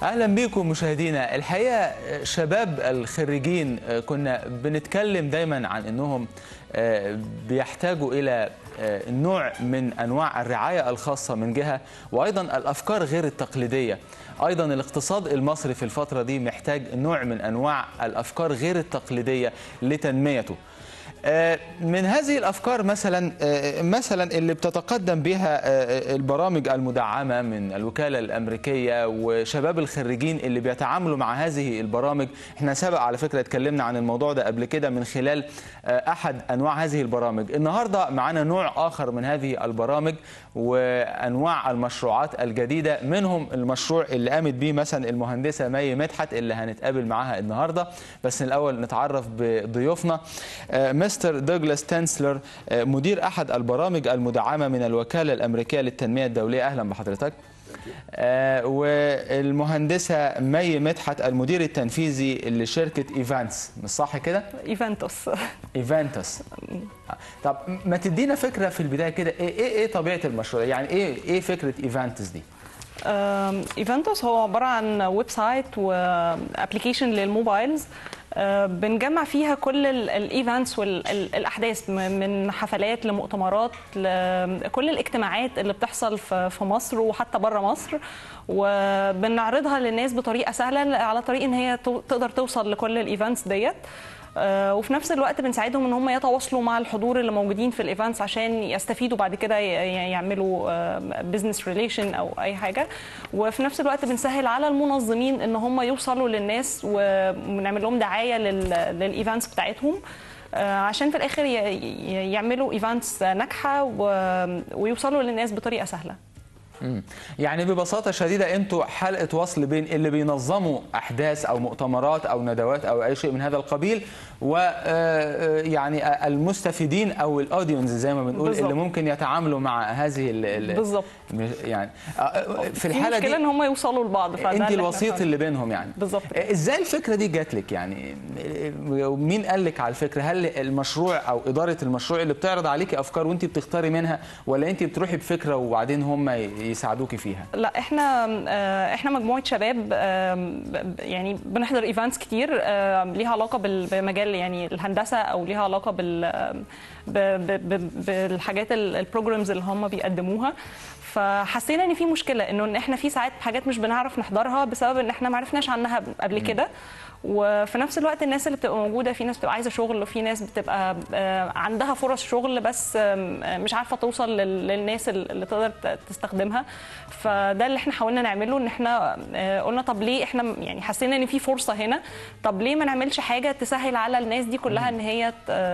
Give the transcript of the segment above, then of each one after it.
اهلا بكم مشاهدينا الحقيقه شباب الخريجين كنا بنتكلم دايما عن انهم بيحتاجوا الى نوع من انواع الرعايه الخاصه من جهه وايضا الافكار غير التقليديه ايضا الاقتصاد المصري في الفتره دي محتاج نوع من انواع الافكار غير التقليديه لتنميته من هذه الافكار مثلا مثلا اللي بتتقدم بها البرامج المدعمه من الوكاله الامريكيه وشباب الخريجين اللي بيتعاملوا مع هذه البرامج احنا سبق على فكره اتكلمنا عن الموضوع ده قبل كده من خلال احد انواع هذه البرامج النهارده معانا نوع اخر من هذه البرامج وانواع المشروعات الجديده منهم المشروع اللي قامت بيه مثلا المهندسه مي مدحت اللي هنتقابل معاها النهارده بس الاول نتعرف بضيوفنا مستر دوغلاس تنسلر مدير احد البرامج المدعمه من الوكاله الامريكيه للتنميه الدوليه اهلا بحضرتك آه والمهندسه مي مدحت المدير التنفيذي لشركه ايفانتس مش صح كده ايفانتوس ايفانتوس طب ما تدينا فكره في البدايه كده ايه ايه, إيه طبيعه المشروع يعني ايه ايه فكره ايفانتس دي ايفانتوس هو عباره عن ويب سايت وابلكيشن للموبايلز بنجمع فيها كل الايفنتس والاحداث من حفلات لمؤتمرات لكل الاجتماعات اللي بتحصل في مصر وحتى بره مصر وبنعرضها للناس بطريقه سهله على طريق ان هي تقدر توصل لكل الايفنتس ديت وفي نفس الوقت بنساعدهم ان هم يتواصلوا مع الحضور اللي موجودين في الايفنتس عشان يستفيدوا بعد كده يعملوا بزنس ريليشن او اي حاجه وفي نفس الوقت بنسهل على المنظمين ان هم يوصلوا للناس ونعمل لهم دعايه للايفنتس بتاعتهم عشان في الاخر يعملوا ايفنتس ناجحه ويوصلوا للناس بطريقه سهله يعني ببساطة شديدة انتوا حلقة وصل بين اللي بينظموا احداث او مؤتمرات او ندوات او اي شيء من هذا القبيل و يعني المستفيدين او الاودينز زي ما بنقول بالزبط. اللي ممكن يتعاملوا مع هذه بالظبط يعني في الحالة دي ان هم يوصلوا لبعض انت الوسيط اللي بينهم يعني بالظبط ازاي الفكرة دي جات لك يعني مين قال لك على الفكرة هل المشروع او ادارة المشروع اللي بتعرض عليكي افكار وانت بتختاري منها ولا انت بتروحي بفكرة وبعدين هم يساعدوكي فيها لا احنا احنا مجموعه شباب يعني بنحضر ايفنتس كتير ليها علاقه بمجال يعني الهندسه او ليها علاقه بال بالحاجات البروجرامز اللي هم بيقدموها فحسينا ان في مشكله انه ان احنا في ساعات حاجات مش بنعرف نحضرها بسبب ان احنا ما عرفناش عنها قبل كده وفي نفس الوقت الناس اللي بتبقى موجوده في ناس بتبقى عايزه شغل وفي ناس بتبقى عندها فرص شغل بس مش عارفه توصل للناس اللي تقدر تستخدمها فده اللي احنا حاولنا نعمله ان احنا قلنا طب ليه احنا يعني حسينا ان في فرصه هنا طب ليه ما نعملش حاجه تسهل على الناس دي كلها ان هي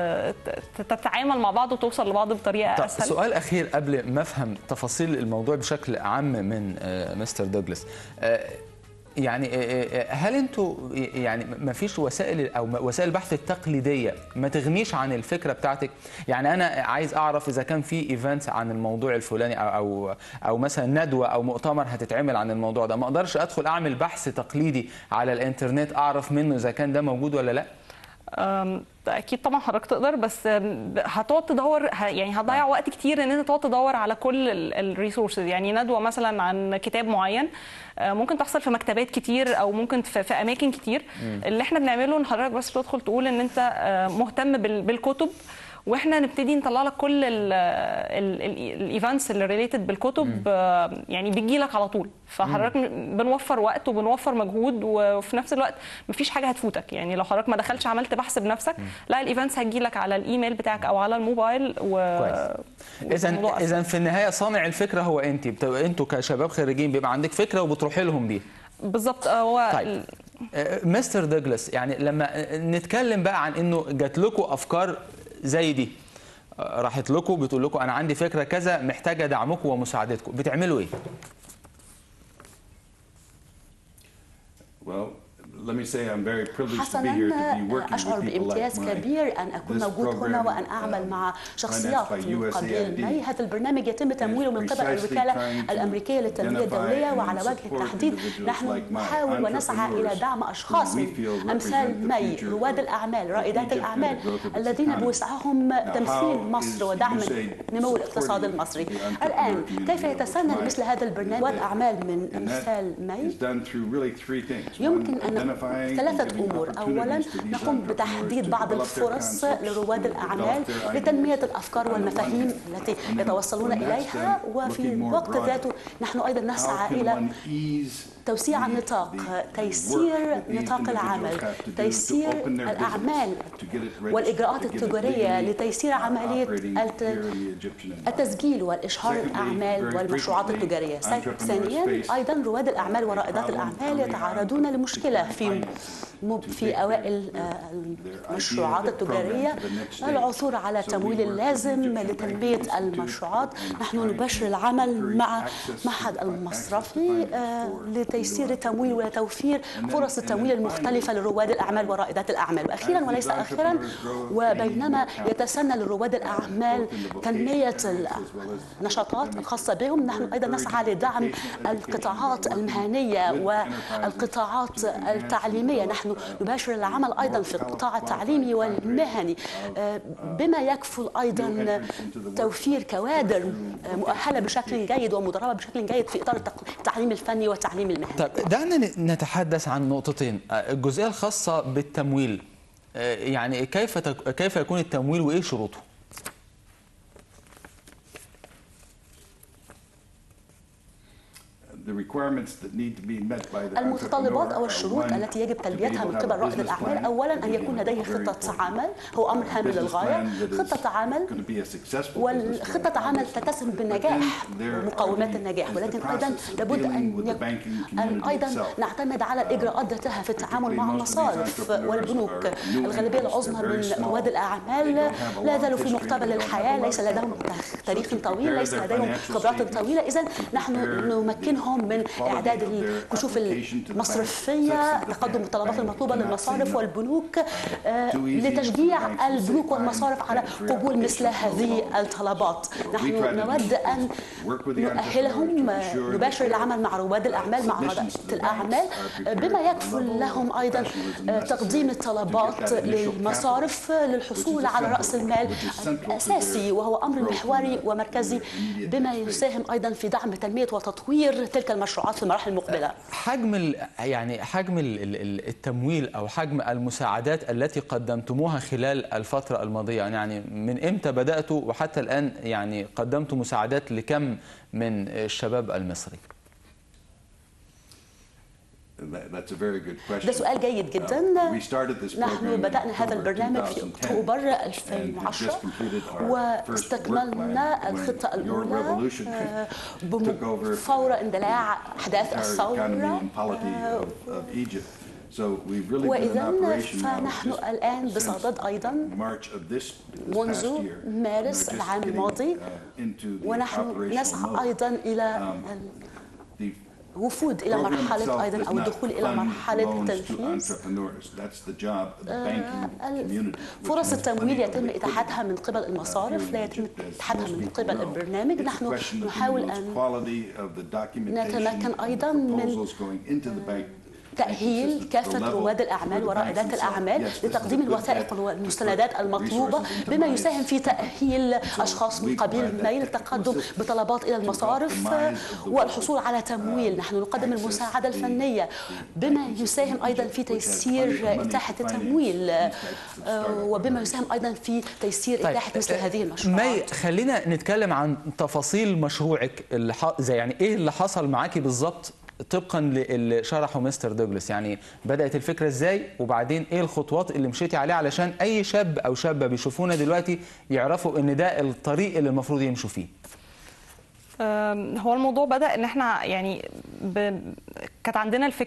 تتعامل مع بعض وتوصل لبعض بطريقه طب اسهل سؤال اخير قبل ما افهم تفاصيل الموضوع بشكل عام من مستر دوغلاس يعني هل انتوا يعني ما فيش وسائل او وسائل البحث التقليديه ما تغنيش عن الفكره بتاعتك يعني انا عايز اعرف اذا كان في ايفنت عن الموضوع الفلاني او او او مثلا ندوه او مؤتمر هتتعمل عن الموضوع ده ما اقدرش ادخل اعمل بحث تقليدي على الانترنت اعرف منه اذا كان ده موجود ولا لا اكيد طبعا حضرتك تقدر بس هتقعد تدور يعني هتضيع وقت كتير ان انت تقعد تدور على كل الريسورسز يعني ندوه مثلا عن كتاب معين ممكن تحصل في مكتبات كتير او ممكن في, في اماكن كتير م. اللي احنا بنعمله ان حضرتك بس تدخل تقول ان انت مهتم بالكتب واحنا نبتدي نطلع لك كل الايفنتس اللي ريليتد بالكتب يعني بتجي لك على طول فحضرتك بنوفر وقت وبنوفر مجهود وفي نفس الوقت مفيش حاجه هتفوتك يعني لو حضرتك ما دخلتش عملت بحث بنفسك لا الايفنتس هتجي لك على الايميل بتاعك او على الموبايل و اذا اذا في النهايه صانع الفكره هو انت انتوا كشباب خريجين بيبقى عندك فكره وبتروحي لهم بيها بالظبط هو طيب. مستر دوغلاس يعني لما نتكلم بقى عن انه جات لكم افكار زي دي راحت لكم بتقول لكم انا عندي فكره كذا محتاجه دعمكم ومساعدتكم بتعملوا ايه Well, let me say I'm very privileged to be حسنا here to be working أشعر with people like بامتياز mine. كبير أن أكون This موجود هنا program, وأن أعمل uh, مع شخصيات financed by من USAID قبيل مي هذا البرنامج يتم تمويله من قبل precisely الوكالة trying to الأمريكية للتنمية identify الدولية and وعلى وجه support التحديد individuals نحن like mine, نحاول ونسعى إلى entrepreneurs دعم أشخاص who we feel أمثال represent the مي future رواد of الأعمال Egypt رائدات and the الأعمال growth of its الذين economy. بوسعهم Now, تمثيل how مصر is ودعم USAID نمو الاقتصاد supporting المصري the entrepreneur الآن community كيف of يتسنى mine مثل هذا البرنامج رواد أعمال من And that أمثال مي is done through really three things. يمكن One, أن identifying and ثلاثة giving أمور أولا opportunities to these نقوم entrepreneurs بتحديد to بعض develop their الفرص concepts, لرواد to الأعمال develop their ideas. لتنمية الأفكار On the one والمفاهيم hand. التي And then يتوصلون when that's إليها done, وفي looking more الوقت broadly. ذاته نحن أيضا How نسعى can إلى one ease توسيع the- النطاق the- the تيسير work that these نطاق individuals العمل have to do to تيسير open their الأعمال business, to get it registered, والإجراءات to get it التجارية legally لتيسير عملية operating الت- here in the Egyptian environment. التسجيل والإشهار Secondly, الأعمال very والمشروعات frequently, التجارية entrepreneurs ثانيا face أيضا رواد الأعمال ورائدات problem الأعمال coming يتعرضون out لمشكلة to في financing, م- to في take أوائل their- آه، their idea, المشروعات their التجارية program to the next stage. العثور على So we تمويل work with the اللازم Egyptian لتنمية Banking Institute المشروعات and نحن trying نباشر to العمل encourage مع access to- معهد access to المصرفي finance آه، for لتيسير new التمويل وتوفير And then- فرص and then التمويل المختلفة finally, لرواد الأعمال ورائدات الأعمال وأخيرا as these وليس أخيرا entrepreneurs grow, وبينما they need more يتسنى لرواد الأعمال both in the تنمية vocational areas as well as النشاطات academic. الخاصة بهم نحن أيضا نسعى لدعم القطاعات المهنية والقطاعات التعليمية نحن نباشر العمل أيضا في القطاع التعليمي والمهني آه، بما يكفل أيضا توفير كوادر آه، مؤهلة بشكل جيد ومدربة بشكل جيد في إطار التق- التعليم الفني والتعليم المهني طيب دعنا نتحدث عن نقطتين آه، الجزئيه الخاصه بالتمويل آه، يعني كيف تك... كيف يكون التمويل وايه شروطه The requirements that need to be met by the المتطلبات entrepreneur أو are الشروط one, التي يجب to be تلبيتها able من to have قبل a رائد business الأعمال plan. أولا أن Again, يكون لديه very خطة important. عمل هو أمر هام Business للغاية plan that is خطة عمل going to be a successful business plan, والخطة عمل obviously. تتسم But بالنجاح then there are ومقومات the- النجاح is the ولكن أيضا process of لابد dealing أن with the يك- banking أن community أيضا itself. نعتمد على الإجراءات ذاتها في التعامل مع particularly most of these المصارف entrepreneurs والبنوك are new الغالبية entrants. العظمى They're very من small. رواد الأعمال They don't have a لا long زالوا في history. مقتبل They don't have الحياة a lot ليس of لديهم capital. تاريخ So to طويل prepare ليس their لديهم financial خبرات statements, طويلة إذا to نحن prepare نمكنهم من the quality إعداد of their الكشوف application to the bank, المصرفية such that the تقدم bank- الطلبات bank المطلوبة cannot للمصارف say no. والبنوك آه، Too easy for لتشجيع banks to البنوك say والمصارف على fine, قبول every مثل application هذه will go. الطلبات What we نحن try to do نود is أن work with the نؤهلهم entrepreneur to ensure نباشر that العمل مع رواد الأعمال مع submissions رائدة to the banks الأعمال are prepared بما to the يكفل level لهم of أيضا professionalism آه، necessary تقديم to get الطلبات that initial للمصارف للحصول which is على essential- رأس المال which is central to الأساسي their وهو أمر growth in محوري the- ومركزي in the immediate بما phase. يساهم أيضا في دعم تنمية وتطوير تلك المشروعات في المراحل المقبلة حجم ال... يعني حجم ال- ال- ال- التمويل او حجم المساعدات التي قدمتموها خلال الفتره الماضيه يعني من امتى بداتوا وحتى الان يعني قدمتوا مساعدات لكم من الشباب المصري That- That's a very good question. ده سؤال جيد جدا We started this program نحن in بدأنا هذا October البرنامج في 2010 أكتوبر and had 2010 just completed our first work واستكملنا plan when الخطة your الأولى revolution آه، took over بم- فور اندلاع أحداث entire economy الثورة and polity آه، of, of Egypt. So we've really been in وإذا operation now فنحن just الآن since بصدد أيضا March of this, this منذ past year. مارس We're just العام getting, الماضي uh, into the ونحن operational نسعى mode. أيضا إلى The الوفود إلى program مرحلة itself أيضا does أو not الدخول إلى fund مرحلة loans to التنفيذ entrepreneurs. That's the job of the banking community. which فرص has التمويل plenty of يتم liquidity. إتاحتها من قبل المصارف لا يتم إتاحتها من قبل البرنامج نحن نحاول أن نتمكن أيضا من تأهيل كافة رواد الأعمال ورائدات الأعمال لتقديم الوثائق والمستندات المطلوبة بما يساهم في تأهيل أشخاص من قبيل ميل التقدم بطلبات إلى المصارف والحصول على تمويل نحن نقدم المساعدة الفنية بما يساهم أيضا في تيسير إتاحة التمويل وبما يساهم أيضا في تيسير إتاحة مثل هذه المشروعات مي خلينا نتكلم عن تفاصيل مشروعك اللي ح... زي يعني ايه اللي حصل معاكي بالظبط طبقا للي شرحه مستر دوجلاس يعني بدات الفكره ازاي وبعدين ايه الخطوات اللي مشيتي عليها علشان اي شاب او شابه بيشوفونا دلوقتي يعرفوا ان ده الطريق اللي المفروض يمشوا فيه هو الموضوع بدا ان احنا يعني ب... كانت عندنا الفكره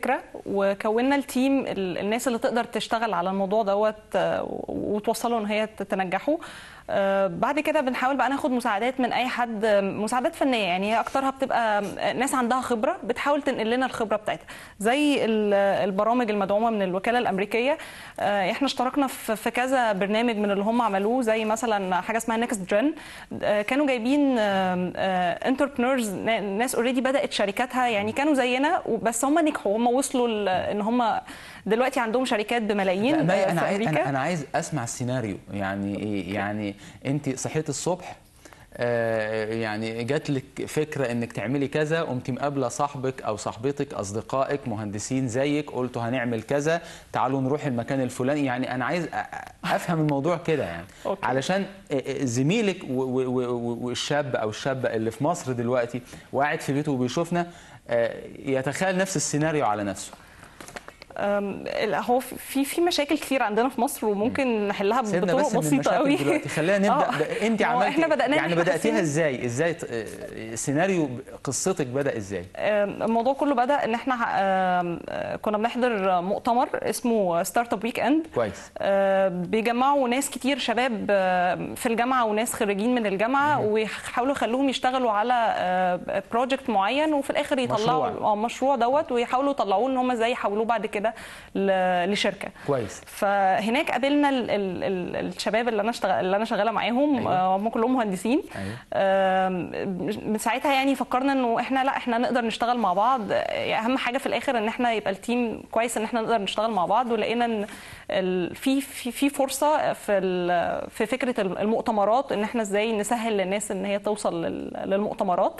وكونا التيم ال- الناس اللي تقدر تشتغل على الموضوع دوت آه، وتوصله ان هي تنجحه آه، بعد كده بنحاول بقى ناخد مساعدات من اي حد آه، مساعدات فنيه يعني هي اكترها بتبقى آه، ناس عندها خبره بتحاول تنقل لنا الخبره بتاعتها زي ال- البرامج المدعومه من الوكاله الامريكيه آه، احنا اشتركنا في في كذا برنامج من اللي هم عملوه زي مثلا حاجه اسمها نيكست جن كانوا جايبين انتربرنورز ناس اوريدي بدات شركاتها يعني كانوا زينا بس هم نجحوا هم وصلوا ل- ان هم دلوقتي عندهم شركات بملايين لا، مي آه، انا في عايز امريكا انا انا عايز اسمع السيناريو يعني ايه يعني انت صحيت الصبح آه، يعني جات لك فكره انك تعملي كذا قمتي مقابله صاحبك او صاحبتك اصدقائك مهندسين زيك قلتوا هنعمل كذا تعالوا نروح المكان الفلاني يعني انا عايز أ- أ- افهم الموضوع كده يعني أوكي. علشان آه، آه، زميلك و- و- و- والشاب او الشابه اللي في مصر دلوقتي وقاعد في بيته وبيشوفنا آه، يتخيل نفس السيناريو على نفسه أم، لا، هو في في مشاكل كتير عندنا في مصر وممكن نحلها سيبنا بطرق بس من بسيطه المشاكل قوي دلوقتي خلينا نبدا آه. ب- انت ما هو عملتي احنا بدأناها يعني إحنا بداتيها حاسين- ازاي ازاي ت- آه، سيناريو قصتك بدا ازاي أم، الموضوع كله بدا ان احنا أم، أه، كنا بنحضر مؤتمر اسمه ستارت اب ويك اند كويس بيجمعوا ناس كتير شباب أه، في الجامعه وناس خريجين من الجامعه ويحاولوا يخلوهم يشتغلوا على بروجكت معين وفي الاخر يطلعوا مشروع. اه مشروع دوت ويحاولوا يطلعوه ان هم ازاي يحولوه بعد كده ل- لشركه كويس فهناك قابلنا ال ال ال الشباب اللي انا اشتغل اللي انا شغاله معاهم أيوة. آه، هم كلهم مهندسين أيوة. آم، من ساعتها يعني فكرنا انه احنا لا احنا نقدر نشتغل مع بعض آه، اهم حاجه في الاخر ان احنا يبقى التيم كويس ان احنا نقدر نشتغل مع بعض ولقينا ان ال- في في في فرصه في ال- في فكره المؤتمرات ان احنا ازاي نسهل للناس ان هي توصل لل- للمؤتمرات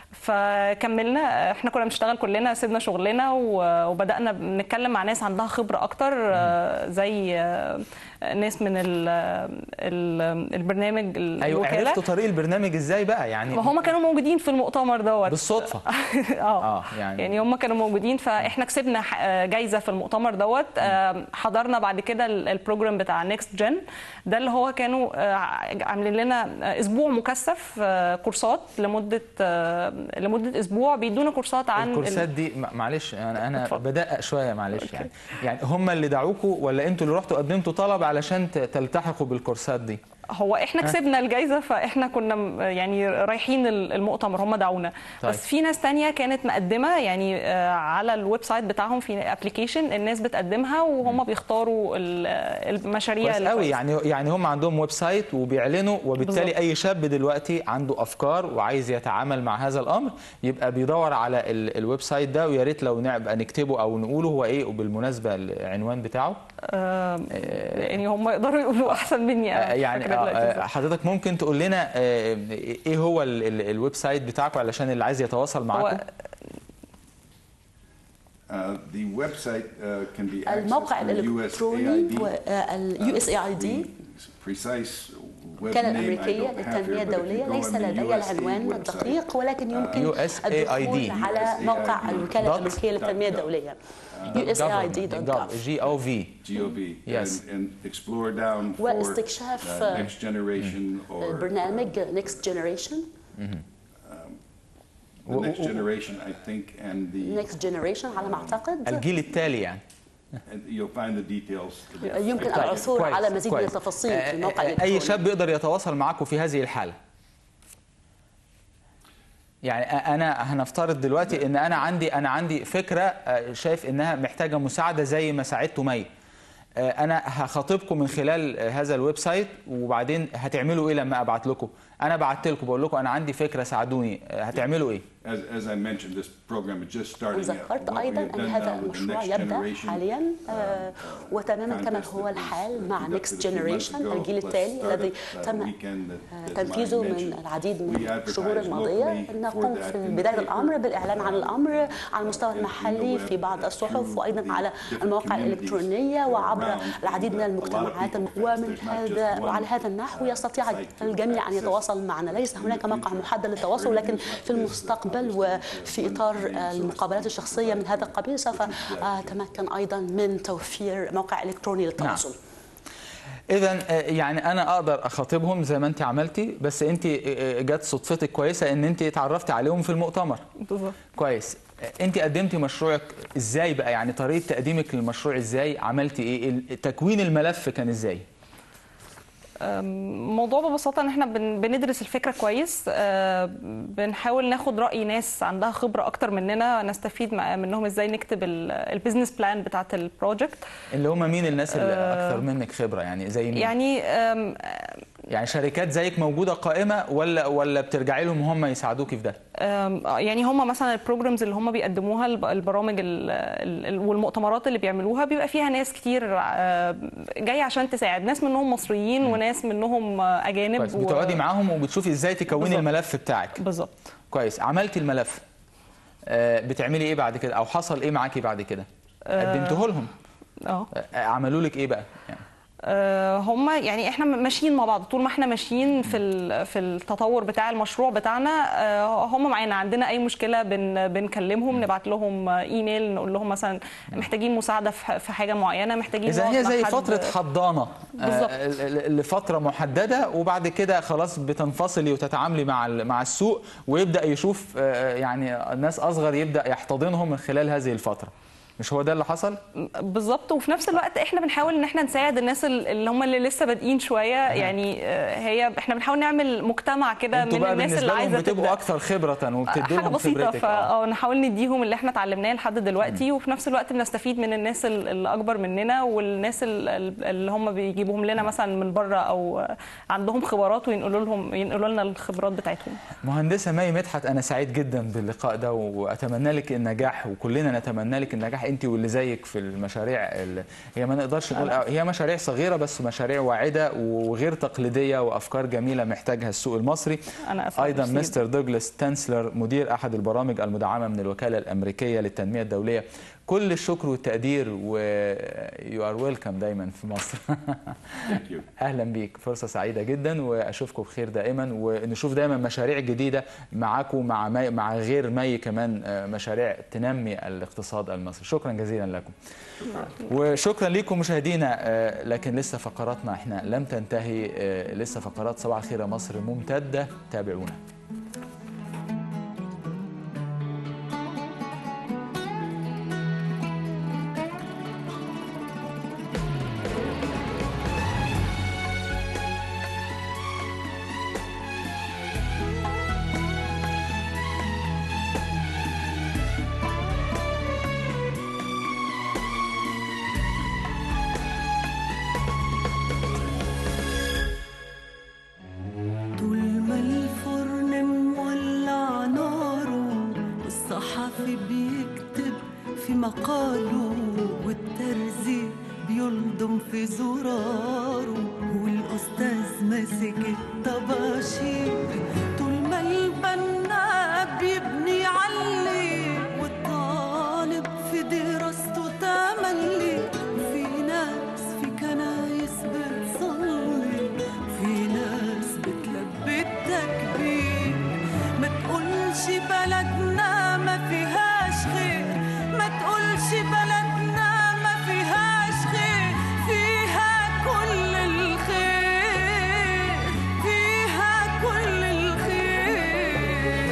فكملنا احنا كنا بنشتغل كلنا سيبنا شغلنا و- وبدانا نتكلم مع ناس عندها خبره اكتر آه، زي آه، ناس من ال ال البرنامج ال- ايوه الوكاله عرفتوا طريق البرنامج ازاي بقى يعني وهم كانوا موجودين في المؤتمر دوت بالصدفه اه اه يعني, يعني هم كانوا موجودين فاحنا كسبنا ح- آه، جايزه في المؤتمر دوت آه، حضرنا بعد كده ال- البروجرام بتاع نيكست جن ده اللي هو كانوا آه، عاملين لنا آه، اسبوع مكثف آه، كورسات لمده آه، لمده اسبوع بيدونا كورسات عن ال- الكورسات دي م- معلش انا انا اتفضل. بدقق شويه معلش يعني يعني هم اللي دعوكوا ولا انتوا اللي رحتوا قدمتوا طلب علشان ت- تلتحقوا بالكورسات دي هو احنا كسبنا الجائزه فاحنا كنا م- يعني رايحين ال- المؤتمر هم دعونا طيب. بس في ناس تانية كانت مقدمه يعني آه، على الويب سايت بتاعهم في ابلكيشن الناس بتقدمها وهم بيختاروا ال- المشاريع كويس اللي قوي كويسة. يعني يعني هم عندهم ويب سايت وبيعلنوا وبالتالي بالظبط. اي شاب دلوقتي عنده افكار وعايز يتعامل مع هذا الامر يبقى بيدور على ال- الويب سايت ده ويا ريت لو نبقى نكتبه او نقوله هو ايه وبالمناسبه العنوان بتاعه آه، يعني هم يقدروا يقولوا احسن مني آه، أنا يعني فاكرة دلوقتي آه، بالظبط. حضرتك ممكن تقول لنا آه، ايه هو ال- ال- الويب سايت بتاعكم علشان اللي عايز يتواصل معاكم هو Uh, the website uh, can be accessed الموقع from الإلكتروني USAID. اليو اس اي اي دي The precise web الوكالة name I الأمريكية don't have للتنمية here, but if you الدولية go ليس on the لدي USAID العنوان website, الدقيق ولكن يمكن USAID. الدخول على موقع الوكالة Dot. الأمريكية للتنمية الدولية USAID.gov جي او في GOV, Yes. and, and explore down for واستكشاف uh, next generation or برنامج Next Generation the next generation, I think, and the Next Generation على ما أعتقد الجيل التالي يعني and you'll find the details. to the- يمكن طيب، العثور كويس، على مزيد من كويس. التفاصيل آه، في الموقع آه، الإلكتروني اي شاب يقدر يتواصل معاكم في هذه الحاله يعني انا هنفترض دلوقتي ان انا عندي انا عندي فكره آه، شايف انها محتاجه مساعده زي ما ساعدتوا مي آه، انا هخاطبكم من خلال آه، هذا الويب سايت وبعدين هتعملوا ايه لما ابعت لكم انا بعت لكم بقول لكم انا عندي فكره ساعدوني آه، هتعملوا ايه As, as I mentioned, this program is just starting. out. وذكرت What we أيضا have أن done هذا now with the المشروع next يبدأ generation, حاليا آه، وتماما كما هو الحال مع Next Generation الجيل التالي الذي تم تنفيذه من العديد من الشهور الماضية نقوم في بداية الأمر بالإعلان عن الأمر على المستوى المحلي في بعض الصحف وأيضا على المواقع الإلكترونية وعبر العديد من المجتمعات ومن هذا وعلى هذا النحو يستطيع الجميع أن يتواصل معنا ليس هناك موقع محدد للتواصل لكن في المستقبل وفي إطار المقابلات الشخصية من هذا القبيل سوف أتمكن أيضا من توفير موقع إلكتروني للتواصل اذا يعني انا اقدر اخاطبهم زي ما انت عملتي بس انت آه، جت صدفتك كويسه ان انت اتعرفتي عليهم في المؤتمر بالظبط كويس انت قدمتي مشروعك ازاي بقى يعني طريقه تقديمك للمشروع ازاي عملتي ايه ال- تكوين الملف كان ازاي الموضوع ببساطه ان احنا بن- بندرس الفكره كويس آه، بنحاول ناخد راي ناس عندها خبره اكتر مننا نستفيد مع- منهم ازاي نكتب البيزنس بلان بتاعت البروجكت اللي هم مين الناس اللي اكثر منك خبره يعني زي مين يعني آم، يعني شركات زيك موجوده قائمه ولا ولا بترجعي لهم هم يساعدوكي في ده آم، يعني هم مثلا البروجرامز اللي هم بيقدموها الب- البرامج ال- ال- ال- والمؤتمرات اللي بيعملوها بيبقى فيها ناس كتير آه، جايه عشان تساعد ناس منهم مصريين وناس منهم آه، اجانب كويس و- بتقعدي معاهم وبتشوفي ازاي تكوني بالظبط. الملف بتاعك بالظبط كويس عملتي الملف آه، بتعملي ايه بعد كده او حصل ايه معاكي بعد كده قدمته لهم اه آه، عملوا لك ايه بقى يعني آه، هم يعني احنا ماشيين مع بعض طول ما احنا ماشيين في ال- في التطور بتاع المشروع بتاعنا آه، هم معانا عندنا اي مشكله بن بنكلمهم نبعت لهم ايميل نقول لهم مثلا محتاجين مساعده في ح- في حاجه معينه محتاجين اذا نقعد هي مع زي حد- فتره حضانه آه، بالظبط. ل- ل- لفتره محدده وبعد كده خلاص بتنفصلي وتتعاملي مع ال- مع السوق ويبدا يشوف آه، يعني ناس اصغر يبدا يحتضنهم من خلال هذه الفتره مش هو ده اللي حصل بالظبط وفي نفس الوقت احنا بنحاول ان احنا نساعد الناس ال- اللي هم اللي لسه بادئين شويه يعني آه، هي احنا بنحاول نعمل مجتمع كده انتوا من بقى الناس بالنسبه اللي لهم عايزه بتبقوا تبدا اكثر خبره وبتدوا حاجه لهم بسيطه خبرتك آه. فنحاول نديهم اللي احنا اتعلمناه لحد دلوقتي وفي نفس الوقت بنستفيد من الناس ال- اللي اكبر مننا والناس ال- ال- اللي هم بيجيبوهم لنا مثلا من بره او عندهم خبرات وينقلوا لهم ينقلوا لنا الخبرات بتاعتهم مهندسه مي مدحت انا سعيد جدا باللقاء ده واتمنى لك النجاح وكلنا نتمنى لك النجاح انت واللي زيك في المشاريع ال- هي ما نقدرش نقول هي مشاريع صغيره بس مشاريع واعده وغير تقليديه وافكار جميله محتاجها السوق المصري انا اسفه ايضا ميرسي مستر دوغلاس تانسلر مدير احد البرامج المدعمه من الوكاله الامريكيه للتنميه الدوليه كل الشكر والتقدير و يو ار ويلكم دايما في مصر Thank you. اهلا بيك فرصه سعيده جدا واشوفكم بخير دائما ونشوف دايما مشاريع جديده معاكم مع مي مع غير مي كمان آه، مشاريع تنمي الاقتصاد المصري شكرا جزيلا لكم وشكرا لكم مشاهدينا آه، لكن لسه فقراتنا احنا لم تنتهي آه، لسه فقرات صباح الخير يا مصر ممتده تابعونا طول ما الفرن مولع ناره والصحفي بيكتب في مقاله والترزي بيلضم في زراره والأستاذ ماسك الطباشير طول ما البنا بيبني علي والطالب في دراسته تملي في ناس في كنايس بتصلي في ناس بتلبي التكبير ما تقولش بلدنا ما فيهاش خير ما تقولش بلدنا ما فيهاش خير فيها كل الخير فيها كل الخير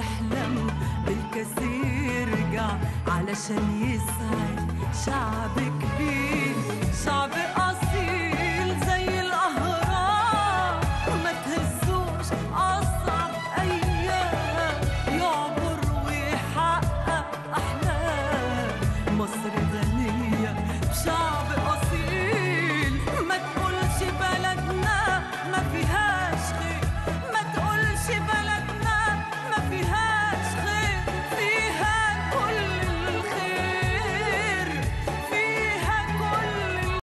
يحلم بالكثير رجع علشان يسعد شعب كبير شعب أصيل زي الأهرام ما تهزوش أصعب أيام يعبر ويحقق أحلام مصر غنية بشعب